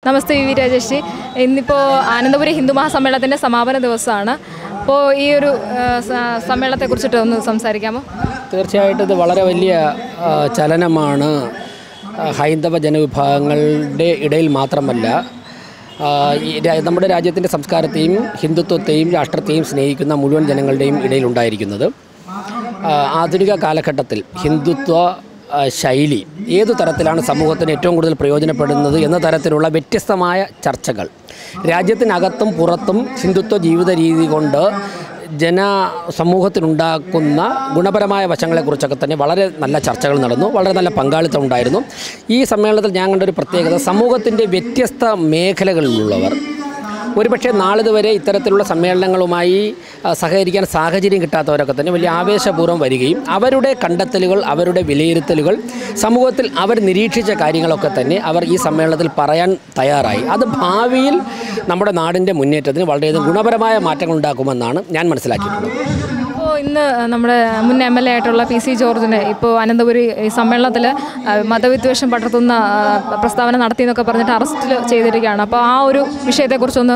നമസ്തേ V V Rajesh ഇന്നിപ്പോൾ ആനന്ദപുരി ഹിന്ദു മഹാസമ്മേളനത്തിൻ്റെ സമാപന ദിവസമാണ് അപ്പോൾ ഈ ഒരു ആ, സ- സമ്മേളനത്തെക്കുറിച്ചിട്ട് ഒന്ന് സംസാരിക്കാമോ തീർച്ചയായിട്ടും ഇത് വളരെ വലിയ ആ, ചലനമാണ് ആ, ഹൈന്ദവ ജനവിഭാഗങ്ങളുടെ ഇടയിൽ മാത്രമല്ല ആ, ഈ രാ- നമ്മുടെ രാജ്യത്തിൻ്റെ സംസ്കാരത്തെയും ഹിന്ദുത്വത്തെയും രാഷ്ട്രത്തെയും സ്നേഹിക്കുന്ന മുഴുവൻ ജനങ്ങളുടെയും ഇടയിൽ ഉണ്ടായിരിക്കുന്നത് ആ, ആധുനിക കാലഘട്ടത്തിൽ ഹിന്ദുത്വ ആ, ശൈലി ഏതു തരത്തിലാണ് സമൂഹത്തിന് ഏറ്റവും കൂടുതൽ പ്രയോജനപ്പെടുന്നത് എന്ന തരത്തിലുള്ള വ്യത്യസ്തമായ ചർച്ചകൾ രാജ്യത്തിനകത്തും പുറത്തും ഹിന്ദുത്വ ജീവിത രീതി കൊണ്ട് ജന സമൂഹത്തിനുണ്ടാക്കുന്ന ഗുണപരമായ വശങ്ങളെക്കുറിച്ചൊക്കെ തന്നെ വളരെ നല്ല ചർച്ചകൾ നടന്നു വളരെ നല്ല പങ്കാളിത്തം ഉണ്ടായിരുന്നു ഈ സമ്മേളനത്തിൽ ഞാൻ കണ്ടൊരു പ്രത്യേകത സമൂഹത്തിൻ്റെ വ്യത്യസ്ത മേഖലകളിലുള്ളവർ ഒരുപക്ഷെ നാളിതുവരെ ഇത്തരത്തിലുള്ള സമ്മേളനങ്ങളുമായി ആ, സഹകരിക്കാൻ സാഹചര്യം കിട്ടാത്തവരൊക്കെ തന്നെ വലിയ ആവേശപൂർവ്വം വരികയും അവരുടെ കണ്ടെത്തലുകൾ അവരുടെ വിലയിരുത്തലുകൾ സമൂഹത്തിൽ അവർ നിരീക്ഷിച്ച കാര്യങ്ങളൊക്കെ തന്നെ അവർ ഈ സമ്മേളനത്തിൽ പറയാൻ തയ്യാറായി അത് ഭാവിയിൽ നമ്മുടെ നാടിൻ്റെ മുന്നേറ്റത്തിന് വളരെയധികം ഗുണപരമായ മാറ്റങ്ങൾ ഉണ്ടാക്കുമെന്നാണ് ഞാൻ മനസ്സിലാക്കിയിട്ടുള്ളത് അപ്പോൾ ഇന്ന് നമ്മുടെ മുൻ എം എൽ എ ആയിട്ടുള്ള പി സി ജോർജിനെ ഇപ്പോൾ അനന്തപുരി ഈ സമ്മേളനത്തിൽ മതവിദ്വേഷം പടർത്തുന്ന ആ, പ്രസ്താവന നടത്തി എന്നൊക്കെ പറഞ്ഞിട്ട് അറസ്റ്റ് ചെയ്തിരിക്കുകയാണ് അപ്പോൾ ആ ഒരു വിഷയത്തെക്കുറിച്ചൊന്ന്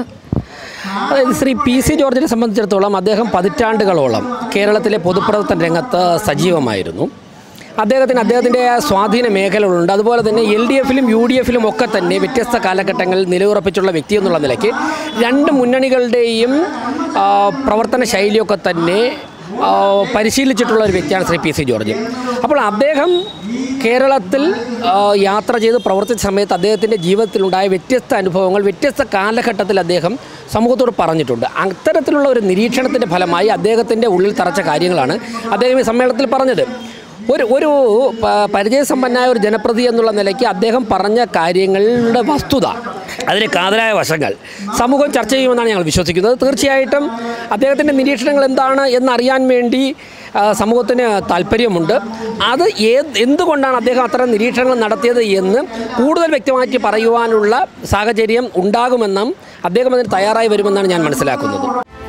അതായത് ശ്രീ പി സി ജോർജിനെ സംബന്ധിച്ചിടത്തോളം അദ്ദേഹം പതിറ്റാണ്ടുകളോളം കേരളത്തിലെ പൊതുപ്രവർത്തന രംഗത്ത് സജീവമായിരുന്നു അദ്ദേഹത്തിന് അദ്ദേഹത്തിൻ്റെ സ്വാധീന മേഖലകളുണ്ട് അതുപോലെ തന്നെ എൽ ഡി എഫിലും യു ഡി എഫിലും ഒക്കെ തന്നെ വ്യത്യസ്ത കാലഘട്ടങ്ങളിൽ നിലയുറപ്പിച്ചുള്ള വ്യക്തി എന്നുള്ള നിലയ്ക്ക് രണ്ട് മുന്നണികളുടെയും ആ, പ്രവർത്തന ശൈലിയൊക്കെ തന്നെ ആ, പരിശീലിച്ചിട്ടുള്ള ഒരു വ്യക്തിയാണ് ശ്രീ പി സി ജോർജ് അപ്പോൾ അദ്ദേഹം കേരളത്തിൽ ആ, യാത്ര ചെയ്ത് പ്രവർത്തിച്ച സമയത്ത് അദ്ദേഹത്തിൻ്റെ ജീവിതത്തിലുണ്ടായ വ്യത്യസ്ത അനുഭവങ്ങൾ വ്യത്യസ്ത കാലഘട്ടത്തിൽ അദ്ദേഹം സമൂഹത്തോട് പറഞ്ഞിട്ടുണ്ട് അത്തരത്തിലുള്ള ഒരു നിരീക്ഷണത്തിൻ്റെ ഫലമായി അദ്ദേഹത്തിൻ്റെ ഉള്ളിൽ തറച്ച കാര്യങ്ങളാണ് അദ്ദേഹം ഈ സമ്മേളനത്തിൽ പറഞ്ഞത് ഒരു ഒരു പ- പരിചയസമ്പന്നനായ ഒരു ജനപ്രതി എന്നുള്ള നിലയ്ക്ക് അദ്ദേഹം പറഞ്ഞ കാര്യങ്ങളുടെ വസ്തുത അതിന് കാതലായ വശങ്ങൾ സമൂഹം ചർച്ച ചെയ്യുമെന്നാണ് ഞങ്ങൾ വിശ്വസിക്കുന്നത് തീർച്ചയായിട്ടും അദ്ദേഹത്തിൻ്റെ നിരീക്ഷണങ്ങൾ എന്താണ് എന്നറിയാൻ വേണ്ടി ആ, സമൂഹത്തിന് താല്പര്യമുണ്ട് അത് ഏത് എന്തുകൊണ്ടാണ് അദ്ദേഹം അത്തരം നിരീക്ഷണങ്ങൾ നടത്തിയത് എന്ന് കൂടുതൽ വ്യക്തമാക്കി പറയുവാനുള്ള സാഹചര്യം ഉണ്ടാകുമെന്നും അദ്ദേഹം അതിന് തയ്യാറായി വരുമെന്നാണ് ഞാൻ മനസ്സിലാക്കുന്നത്